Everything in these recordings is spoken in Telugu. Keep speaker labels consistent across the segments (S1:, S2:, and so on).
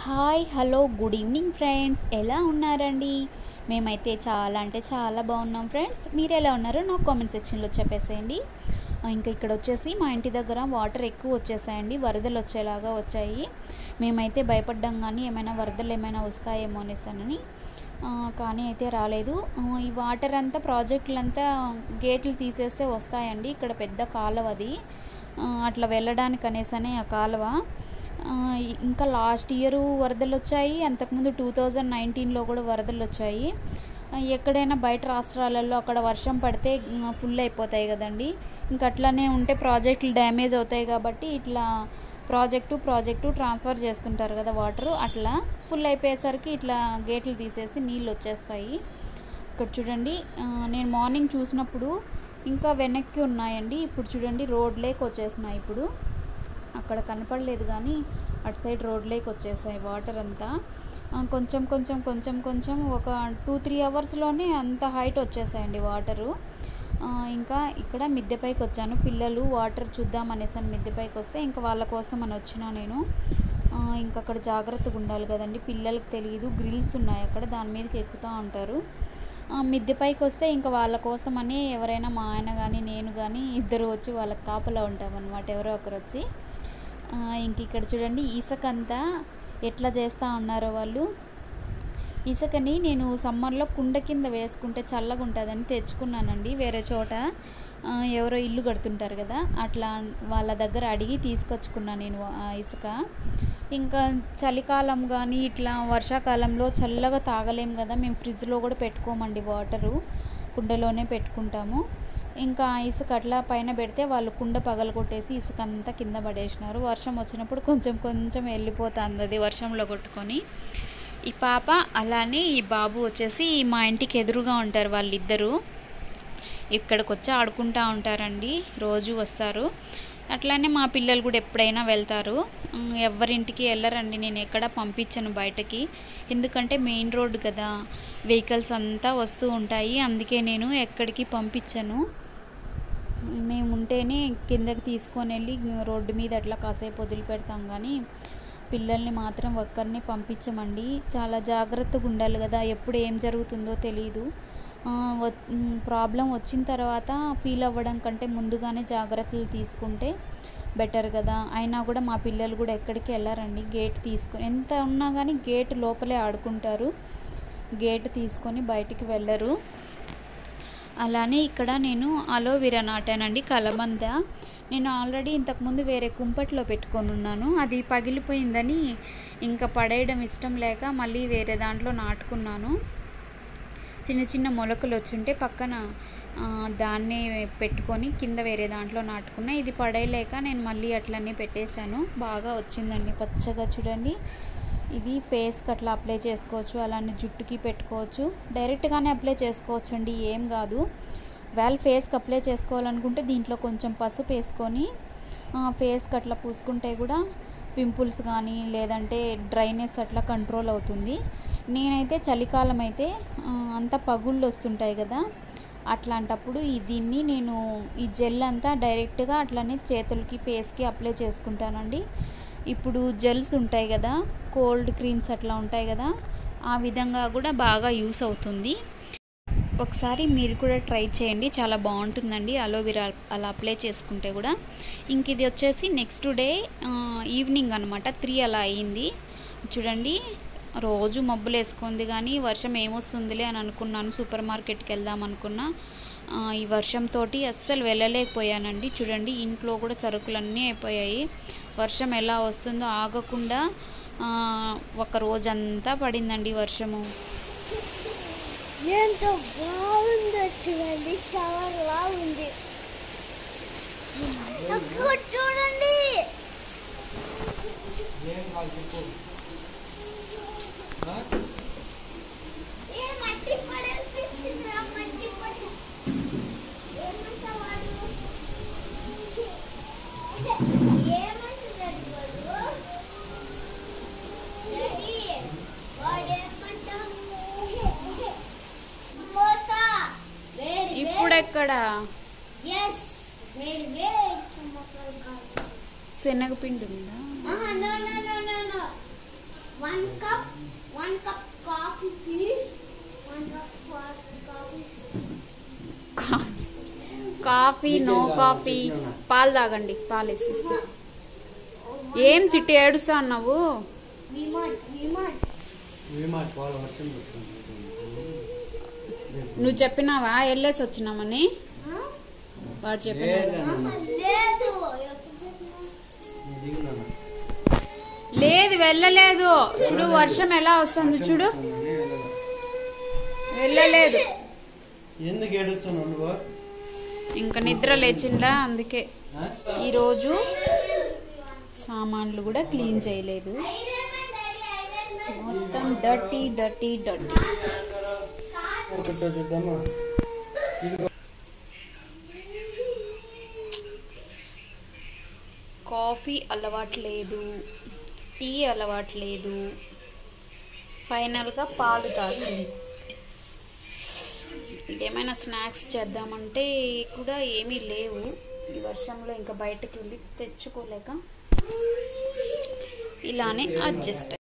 S1: Hi hello good evening friends ఎలా ఉన్నారండి మేమైతే చాలా అంటే చాలా బాగున్నాం ఫ్రెండ్స్ మీరు ఎలా ఉన్నారో నాకు కామెంట్ సెక్షన్లో చెప్పేసేయండి ఆ, ఇంకా ఇక్కడ వచ్చేసి మా ఇంటి దగ్గర వాటర్ ఎక్కువ వచ్చేసాయండి వరదలు వచ్చేలాగా వచ్చాయి మేమైతే భయపడ్డాం కానీ ఏమైనా వరదలు ఏమైనా వస్తాయేమో అనేసానని ఆ, కానీ అయితే రాలేదు ఆ, ఈ వాటర్ అంతా ప్రాజెక్టులంతా గేట్లు తీసేస్తే వస్తాయండి ఇక్కడ పెద్ద కాలువ అది ఆ, అట్లా వెళ్ళడానికి అనేసనే ఆ కాలువ ఆ, ఇంకా లాస్ట్ ఇయర్ వరదలు వచ్చాయి అంతకుముందు టూ థౌజండ్ నైన్టీన్లో కూడా వరదలు వచ్చాయి ఆ, ఎక్కడైనా బయట రాష్ట్రాలలో అక్కడ వర్షం పడితే ఫుల్ అయిపోతాయి కదండి ఇంకా అట్లానే ఉంటే ప్రాజెక్టులు డ్యామేజ్ అవుతాయి కాబట్టి ఇట్లా ప్రాజెక్టు ప్రాజెక్టు ట్రాన్స్ఫర్ చేస్తుంటారు కదా వాటర్ అట్లా ఫుల్ అయిపోయేసరికి ఇట్లా గేట్లు తీసేసి నీళ్ళు వచ్చేస్తాయి ఇక్కడ చూడండి ఆ, నేను మార్నింగ్ చూసినప్పుడు ఇంకా వెనక్కి ఉన్నాయండి ఇప్పుడు చూడండి రోడ్లేకి వచ్చేసినాయి ఇప్పుడు అక్కడ కనపడలేదు కానీ అటు సైడ్ రోడ్లేకి వచ్చేసాయి వాటర్ అంతా ఆ, కొంచెం కొంచెం కొంచెం కొంచెం ఒక టూ త్రీ అవర్స్లోనే అంత హైట్ వచ్చేసాయండి వాటరు ఆ, ఇంకా ఇక్కడ మిద్దెపైకి వచ్చాను పిల్లలు వాటర్ చూద్దాం అనేసి అని మిద్దెపైకి వస్తే ఇంకా వాళ్ళ కోసం అని వచ్చిన నేను ఆ, ఇంకా అక్కడ జాగ్రత్తగా ఉండాలి కదండి పిల్లలకి తెలియదు గ్రిల్స్ ఉన్నాయి అక్కడ దాని మీదకి ఎక్కుతూ ఉంటారు ఆ, మిద్దెపైకి వస్తే ఇంకా వాళ్ళ కోసం అని ఎవరైనా మా ఆయన కానీ నేను కానీ ఇద్దరు వచ్చి వాళ్ళకి కాపలా ఉంటామన్నమాట ఎవరో ఒకరు వచ్చి ఆ, ఇంక ఇక్కడ చూడండి ఇసుక అంతా ఎట్లా చేస్తూ ఉన్నారో వాళ్ళు ఇసుకని నేను సమ్మర్లో కుండ కింద వేసుకుంటే చల్లగా ఉంటుందని తెచ్చుకున్నానండి వేరే చోట ఆ, ఎవరో ఇల్లు కడుతుంటారు కదా అట్లా వాళ్ళ దగ్గర అడిగి తీసుకొచ్చుకున్నాను నేను ఆ ఇసుక ఇంకా చలికాలం కానీ ఇట్లా వర్షాకాలంలో చల్లగా తాగలేం కదా మేము ఫ్రిడ్జ్లో కూడా పెట్టుకోమండి వాటరు కుండలోనే పెట్టుకుంటాము ఇంకా ఆ ఇసుక అట్లా పైన పెడితే వాళ్ళు కుండ పగలగొట్టేసి ఇసుక అంతా కింద పడేసినారు వర్షం వచ్చినప్పుడు కొంచెం కొంచెం వెళ్ళిపోతుంది అది వర్షంలో కొట్టుకొని ఈ పాప అలానే ఈ బాబు వచ్చేసి మా ఇంటికి ఎదురుగా ఉంటారు వాళ్ళిద్దరూ ఇక్కడికి వచ్చి ఆడుకుంటూ ఉంటారండి రోజు వస్తారు అట్లానే మా పిల్లలు కూడా ఎప్పుడైనా వెళ్తారు ఉమ్, ఎవరింటికి వెళ్ళరండి నేను ఎక్కడ పంపించను బయటకి ఎందుకంటే మెయిన్ రోడ్ కదా వెహికల్స్ అంతా వస్తూ ఉంటాయి అందుకే నేను ఎక్కడికి పంపించను మేము ఉంటేనే కిందకి తీసుకొని వెళ్ళి రోడ్డు మీద అట్లా కాసేపు వదిలిపెడతాం కానీ పిల్లల్ని మాత్రం ఒక్కరిని పంపించమండి చాలా జాగ్రత్తగా ఉండాలి కదా ఎప్పుడు ఏం జరుగుతుందో తెలియదు ప్రాబ్లం వచ్చిన తర్వాత ఫీల్ అవ్వడం కంటే ముందుగానే జాగ్రత్తలు తీసుకుంటే బెటర్ కదా అయినా కూడా మా పిల్లలు కూడా ఎక్కడికి వెళ్ళారండి గేట్ తీసుకొని ఎంత ఉన్నా కానీ గేట్ లోపలే ఆడుకుంటారు గేట్ తీసుకొని బయటికి వెళ్ళరు అలానే ఇక్కడ నేను అలోవెరా నాటానండి కలబంద నేను ఆల్రెడీ ఇంతకుముందు వేరే కుంపట్లో పెట్టుకొని ఉన్నాను అది పగిలిపోయిందని ఇంకా పడేయడం ఇష్టం లేక మళ్ళీ వేరే దాంట్లో నాటుకున్నాను చిన్న చిన్న మొలకలు వచ్చుంటే పక్కన ఆ, దాన్నే పెట్టుకొని కింద వేరే దాంట్లో నాటుకున్నా ఇది పడేయలేక నేను మళ్ళీ అట్లనే పెట్టేశాను బాగా వచ్చిందండి పచ్చగా చూడండి ఇది ఫేస్కి అట్లా అప్లై చేసుకోవచ్చు అలానే జుట్టుకి పెట్టుకోవచ్చు డైరెక్ట్గానే అప్లై చేసుకోవచ్చు అండి ఏం కాదు వేళ ఫేస్కి అప్లై చేసుకోవాలనుకుంటే దీంట్లో కొంచెం పసుపు వేసుకొని ఫేస్కి అట్లా పూసుకుంటే కూడా పింపుల్స్ కానీ లేదంటే డ్రైనెస్ అట్లా కంట్రోల్ అవుతుంది నేనైతే చలికాలం అయితే ఆ, అంతా పగుళ్ళు వస్తుంటాయి కదా అట్లాంటప్పుడు ఈ దీన్ని నేను ఈ జెల్ అంతా డైరెక్ట్గా అట్లనే చేతులకి ఫేస్కి అప్లై చేసుకుంటానండి ఇప్పుడు జెల్స్ ఉంటాయి కదా కోల్డ్ క్రీమ్స్ అట్లా ఉంటాయి కదా ఆ విధంగా కూడా బాగా యూస్ అవుతుంది ఒకసారి మీరు కూడా ట్రై చేయండి చాలా బాగుంటుందండి అలోవెరా అలా అప్లై చేసుకుంటే కూడా ఇంక ఇది వచ్చేసి నెక్స్ట్ డే ఈవినింగ్ అనమాట త్రీ అలా అయ్యింది చూడండి రోజు మబ్బులు వేసుకుంది కానీ వర్షం ఏమొస్తుందిలే అని అనుకున్నాను సూపర్ మార్కెట్కి వెళ్దాం అనుకున్నా ఆ, ఈ వర్షంతో అస్సలు వెళ్ళలేకపోయానండి చూడండి ఇంట్లో కూడా సరుకులన్నీ అయిపోయాయి వర్షం ఎలా వస్తుందో ఆగకుండా ఆ, ఒక రోజంతా పడిందండి వర్షము
S2: ఎంతో బాగుందో చూడండి షవర్ లా ఉంది అక్కడ చూడండి ఏ మట్టి పడాల్సి వచ్చిందిరా మట్టి పడి ఏమంటావు వాడు? ఏమంటున్నాడు వాడు? డాడీ, వాడేమంటావు? సమోసా వేడి
S1: ఇప్పుడు ఎక్కడ
S2: ఎస్ వేడి వేడి సమోసాలు కాదు
S1: శనగపిండి ఉందా
S2: ఆహా no no no no no One cup, one cup coffee, please. One cup for coffee.
S1: Coffee no coffee పాలు తాగండి పాలు వేసిస్తా ఏం చిట్టి ఏడుస్తా అన్నావు
S2: Remote, remote.
S3: విమాట్ వాళ్ళు వర్షం పడుతుంది
S1: నువ్వు చెప్పినావా వెళ్ళేసి వచ్చినామని
S2: Huh?
S1: వాడు చెప్పిన
S3: లేదన్న
S2: లేదు ఎప్పుడు చెప్పినా
S3: దిగునా
S1: లేదు వెళ్ళలేదు చూడు వర్షం ఎలా వస్తుంది చూడు వెళ్ళలేదు
S3: ఎందుకు ఏడుస్తున్నావు నువ్వు
S1: ఇంకా నిద్ర లేచిందా అందుకే
S3: ఆ?
S1: ఈరోజు సామాన్లు కూడా క్లీన్ చేయలేదు మొత్తం డర్టీ డర్టీ డర్టీ
S3: ఒకటో చూద్దామా ఇదిగో
S1: కాఫీ అలవాట్లేదు టీ అలవాట్లేదు ఫైనల్గా పాలు తాగింది ఏమైనా స్నాక్స్ చేద్దామంటే కూడా ఏమీ లేవు ఈ వర్షంలో ఇంకా బయటకు వెళ్ళి తెచ్చుకోలేక ఇలానే అడ్జస్ట్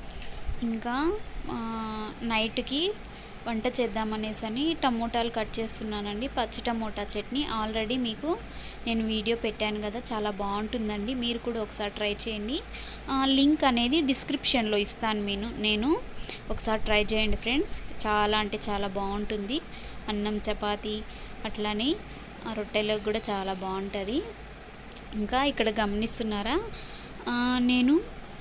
S1: ఇంకా ఆ, నైట్కి వంట చేద్దామనేసి అని టమోటాలు కట్ చేస్తున్నానండి పచ్చి టమోటా చట్నీ ఆల్రెడీ మీకు నేను వీడియో పెట్టాను కదా చాలా బాగుంటుందండి మీరు కూడా ఒకసారి ట్రై చేయండి ఆ, లింక్ అనేది డిస్క్రిప్షన్లో ఇస్తాను నేను నేను ఒకసారి ట్రై చేయండి ఫ్రెండ్స్ చాలా అంటే చాలా బాగుంటుంది అన్నం చపాతి అట్లానే ఆ, రొట్టెలకు కూడా చాలా బాగుంటుంది ఇంకా ఇక్కడ గమనిస్తున్నారా ఆ, నేను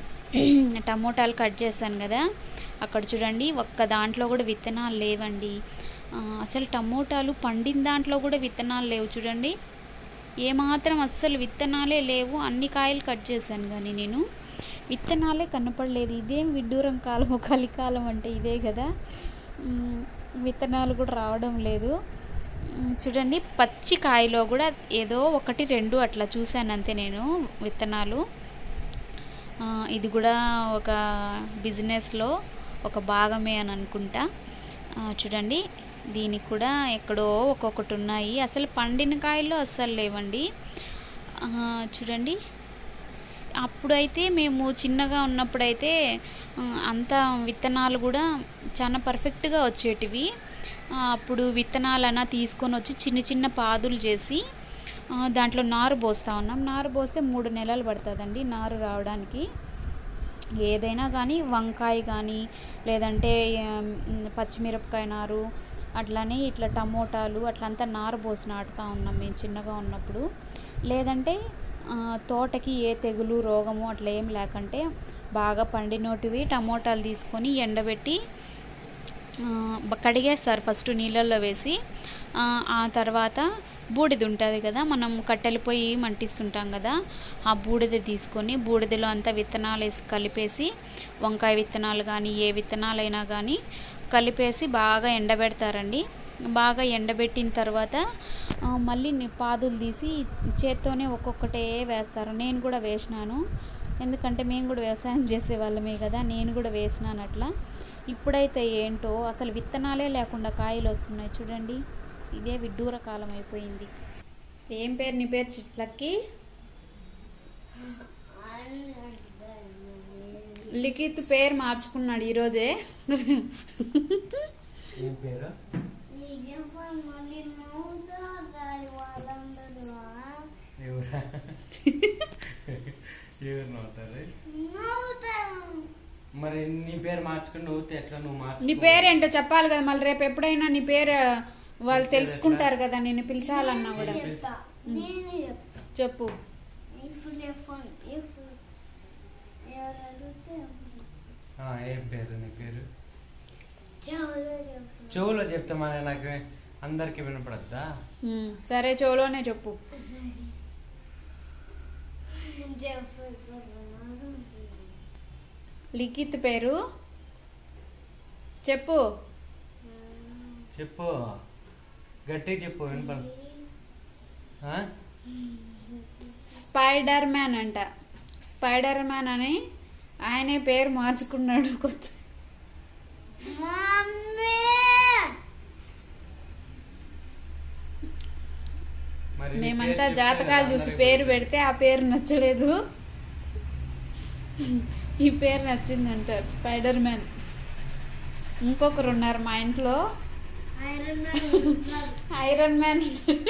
S1: టమోటాలు కట్ చేశాను కదా అక్కడ చూడండి ఒక్క దాంట్లో కూడా విత్తనాలు లేవండి ఆ, అసలు టమోటాలు పండిన దాంట్లో కూడా విత్తనాలు లేవు చూడండి ఏమాత్రం అస్సలు విత్తనాలే లేవు అన్ని కాయలు కట్ చేశాను కానీ నేను విత్తనాలే కనపడలేదు ఇదేం విడ్డూరం కాలం కలికాలం అంటే ఇదే కదా మ్, విత్తనాలు కూడా రావడం లేదు మ్, చూడండి పచ్చి కాయలో కూడా ఏదో ఒకటి రెండు అట్లా చూశాను అంతే నేను విత్తనాలు ఆ, ఇది కూడా ఒక బిజినెస్లో ఒక భాగమే అని అనుకుంటా ఆ, చూడండి దీనికి కూడా ఎక్కడో ఒక్కొక్కటి ఉన్నాయి అసలు పండిన కాయల్లో అస్సలు లేవండి ఆ, చూడండి అప్పుడైతే మేము చిన్నగా ఉన్నప్పుడైతే ఆ, అంత విత్తనాలు కూడా చాలా పర్ఫెక్ట్గా వచ్చేటివి ఆ, అప్పుడు విత్తనాలన్నా తీసుకొని వచ్చి చిన్న చిన్న పాదులు చేసి ఆ, దాంట్లో నారు పోస్తూ ఉన్నాం నారు పోస్తే మూడు నెలలు పడుతుందండి నారు రావడానికి ఏదైనా కానీ వంకాయ కానీ లేదంటే ఉమ్, పచ్చిమిరపకాయ నారు అట్లానే ఇట్లా టమోటాలు అట్లంతా నారు పోసి నాటుతూ ఉన్నాం మేము చిన్నగా ఉన్నప్పుడు లేదంటే ఆ, తోటకి ఏ తెగులు రోగము అట్లా ఏం లేకంటే బాగా పండినోటివి టమోటాలు తీసుకొని ఎండబెట్టి ఆ, బ- కడిగేస్తారు ఫస్ట్ నీళ్ళల్లో వేసి ఆ, ఆ తర్వాత బూడిద ఉంటుంది కదా మనం కట్టెలు పొయ్యి మంటిస్తుంటాం కదా ఆ బూడిద తీసుకొని బూడిదలో అంతా విత్తనాలు వేసి కలిపేసి వంకాయ విత్తనాలు కానీ ఏ విత్తనాలైనా కానీ కలిపేసి బాగా ఎండబెడతారండి బాగా ఎండబెట్టిన తర్వాత ఆ, మళ్ళీ ని- పాదులు తీసి చేత్తోనే ఒక్కొక్కటే వేస్తారు నేను కూడా వేసినాను ఎందుకంటే మేము కూడా వ్యవసాయం చేసే వాళ్ళమే కదా నేను కూడా వేసినాను అట్లా ఇప్పుడైతే ఏంటో అసలు విత్తనాలే లేకుండా కాయలు వస్తున్నాయి చూడండి ఇదే విడ్డూర కాలం అయిపోయింది ఏం పేరు నీ పేరు చిట్లక్కి లిఖిత్ పేరు మార్చుకున్నాడు ఈరోజే
S3: ఏం పేరు
S2: మళ్ళీ నవ్వుతా దాడి వాళ్ళందరూ
S3: ఎవరా ఎవరు నవ్వుతారు
S2: నవ్వుతారు
S3: మరి నీ పేరు మార్చుకుని నవ్వుతే ఎట్లా నువ్వు మార్చు
S1: నీ పేరేంటో చెప్పాలి కదా మళ్ళీ రేపు ఎప్పుడైనా నీ పేరు వాళ్ళు తెలుసుకుంటారు కదా నేను పిలిచాలన్నా కూడా
S2: చెప్తా నేనే చెప్తా
S1: చెప్పు
S2: ఇప్పుడు చెప్పండి ఇప్పుడు ఎవరు అడిగితే
S3: ఆ, ఏం పేరు నీ పేరు
S2: చెవులో చెప్పు
S3: చెవులో చెప్తే మరి నాకు అందరికి వినపడద్దా
S1: ఉమ్, సరే చోలోనే చెప్పు
S2: చెప్పు
S1: లిఖిత్ పేరు చెప్పు
S3: చెప్పు గట్టిగా చెప్పు వినపడ ఆ?
S1: స్పైడర్ మ్యాన్ అంట స్పైడర్ మ్యాన్ అని ఆయనే పేరు మార్చుకున్నాడు కొత్త
S2: మమ్మీ
S3: మరి నీ
S1: మేమంతా
S3: పేరు చెప్తే
S1: జాతకాలు చూసి
S3: అందరికీ
S1: పేరు
S3: తెలుసు.
S1: పెడితే ఆ పేరు నచ్చలేదు ఈ పేరు నచ్చిందంటారు స్పైడర్ మ్యాన్ ఇంకొకరు ఉన్నారు మా ఇంట్లో
S2: ఐరన్ మ్యాన్ ఉన్నారు.
S1: ఐరన్ మ్యాన్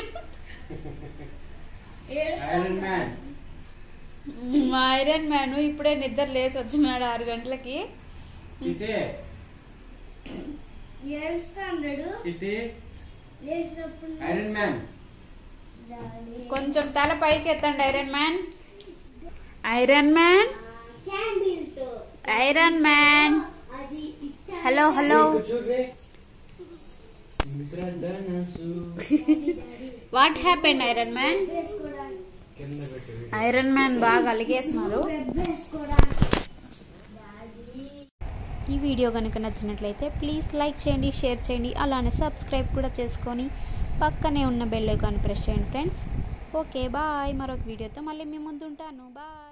S3: ఐరన్ మ్యాన్
S1: మా ఐరన్ మ్యాన్ ఇప్పుడే నిద్ర లేచి వచ్చినాడు ఆరు గంటలకి
S3: చిట్టి
S2: ఏడుస్తాడు
S3: చిట్టి
S2: లేచినప్పుడు
S3: ఐరన్ మ్యాన్
S2: డాడీ
S1: కొంచెం తల పైకి ఎత్తండి iron man iron man
S2: candle తో
S1: ఐరన్ మ్యాన్
S2: అది ఇట్ట
S1: హలో హలో
S3: ఇక్కడ చూడే ఇంద్రధనసు
S1: వాట్ హ్యాపెన్ ఐరన్ మ్యాన్
S2: వేసుకోవడానికి
S3: కింద పెట్టి
S1: ఐరన్ మ్యాన్ బాగా అలిగేస్తున్నారు
S2: వెబ్ వేసుకోవడానికి డాడీ
S1: ఈ వీడియో కనుక నచ్చినట్లయితే ప్లీజ్ లైక్ చేయండి షేర్ చేయండి అలానే సబ్స్క్రైబ్ కూడా చేసుకొని పక్కనే ఉన్న బెల్ ఐకాన్ ప్రెస్ చేయండి ఫ్రెండ్స్ ఓకే బాయ్ మరొక వీడియోతో మళ్ళీ మీ ముందు ఉంటాను బాయ్